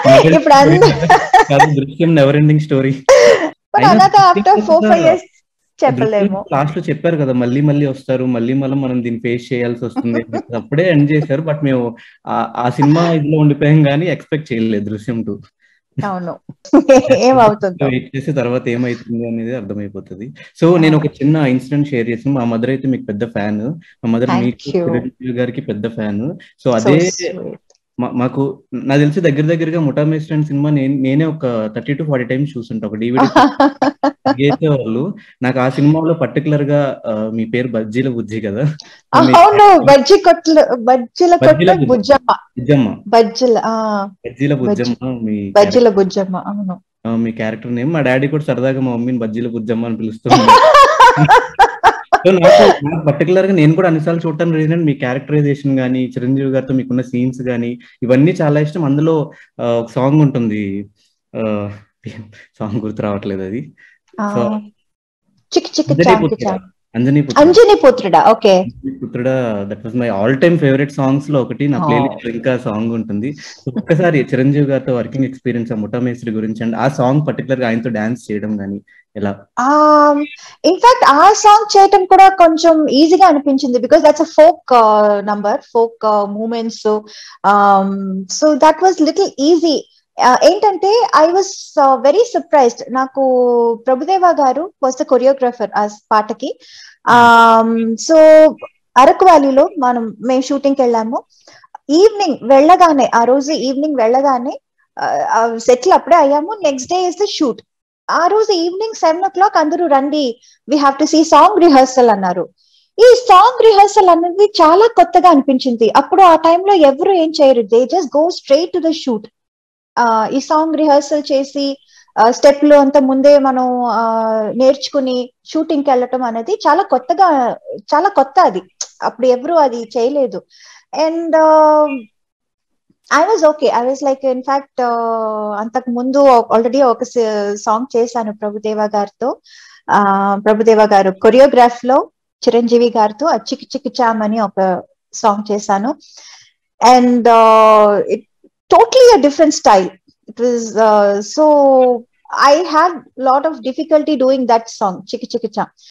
ఇప్పుడు అందరూ కాదు Drishyam never ending story but అలాగా ఆఫ్టర్ ఫోర్ ఫైవ్ ఇయర్స్ చెప్పలేము లాస్ట్ లో చెప్పారు కదా మళ్ళీ మళ్ళీ వస్తారు మళ్ళీ మళ్ళీ మనం దీన్ని ఫేస్ చేయాల్సి వస్తుంది అప్పుడే ఎండ్ చేశారు బట్ మేము ఆ- ఆ సినిమా ఇదిలో ఉండిపోయాం కానీ ఎక్స్పెక్ట్ చేయలేదు దృశ్యం టూ అవును ఏమవుతుందో వెయిట్ చేసి తర్వాత ఏమైతుంది అనేది అర్థమైపోతుంది సో నేను ఒక చిన్న ఇన్సిడెంట్ షేర్ చేసిన మా మదర్ అయితే మీకు పెద్ద ఫ్యాన్ మా మదర్ Thank మీకు you. చిరంజీవి గారికి పెద్ద ఫ్యాన్ సో So అదే sweet. మా- మాకు నాకు తెలిసి దగ్గర దగ్గరగా ముఠా మేస్టన్ సినిమా నేను నేనే ఒక థర్టీ టు ఫార్టీ టైమ్స్ చూసుంటా ఒక డివిడి వాళ్ళు నాకు ఆ సినిమాలో పర్టికులర్ గా ఆ, మీ పేరు బజ్జీల బుజ్జి కదా మీ- అవును బజ్జి కొట్లు బజ్జిల బజ్జీల కొట్ల బుజ్జి. బుజ్జమ్మ బుజ్జమ్మ బజ్జిల ఆ బజ్జీల బుజ్జమ్మ మీ బజ్జిల బుజ్జమ్మ అవును ఆ, మీ క్యారెక్టర్ నేమ్ మా డాడీ కూడా సరదాగా మా మమ్మీని బజ్జీల బుజ్జమ్మ అని పిలుస్తున్నాడు సో నాకు పర్టికులర్ గా నేను కూడా అన్నిసార్లు చూడటానికి రీజన్ మీ క్యారెక్టరైజేషన్ గానీ చిరంజీవి గారితో మీకున్న సీన్స్ గానీ ఇవన్నీ చాలా ఇష్టం అందులో ఆ, ఒక సాంగ్ ఉంటుంది సాంగ్ గుర్తు రావట్లేదు అది ఆ, సో చిక్ చిక్ అంజనీ చాంకి పుత్రుడా చాంకి అంజనీ పుత్రుడా అంజనీ పుత్రుడా ఓకే అంజనీ పుత్రుడా that was my all time favourite songs లో ఒకటి నా Oh. ప్లేలిస్ట్ ఇంకా సాంగ్ ఉంటుంది So, ఒక్కసారి చిరంజీవి గారితో వర్కింగ్ ఎక్స్పీరియన్స్ ఆ ముఠామేశ్వరి గురించి అండ్ ఆ సాంగ్ పర్టికులర్ గా ఆయనతో డాన్స్ చేయడం గానీ ఎలా ఇన్ఫాక్ట్ ఆ సాంగ్ చేయటం కూడా కొంచెం ఈజీగా అనిపించింది because that's a folk number folk moments so that was little easy ఏంటంటే ఐ వాస్ వెరీ సర్ప్రైజ్డ్ నాకు ప్రభుదేవా గారు వాజ్ ద కొరియోగ్రాఫర్ ఆ పాటకి సో అరకు వ్యాలీలో మనం మేము షూటింగ్ కి వెళ్ళాము ఈవినింగ్ వెళ్ళగానే ఆ రోజు ఈవినింగ్ వెళ్ళగానే సెటిల్ అప్పుడే అయ్యాము next day is the shoot ఆ రోజు ఈవినింగ్ సెవెన్ ఓ క్లాక్ అందరూ రండి we have to see song rehearsal అన్నారు ఈ సాంగ్ రిహర్సల్ అనేది చాలా కొత్తగా అనిపించింది అప్పుడు ఆ టైంలో ఎవరు ఏం చేయరు they just go straight to the shoot ఈ సాంగ్ రిహర్సల్ చేసి స్టెప్ లో అంత ముందే మనం ఆ, నేర్చుకుని షూటింగ్ కి వెళ్ళటం అనేది చాలా కొత్తగా చాలా కొత్త అది అప్పుడు ఎవరు అది చేయలేదు and I was okay I was like in fact అంతకు ముందు ఆల్రెడీ ఒక సాంగ్ చేశాను ప్రభుదేవ గారితో ఆ ప్రభుదేవ గారు కొరియోగ్రాఫ్ లో చిరంజీవి గారితో ఆ చిక్ చిక్ చామ్ అని ఒక సాంగ్ చేశాను and it totally uh different style it was so I had lot of difficulty doing that song చిక్ చిక్ చామ్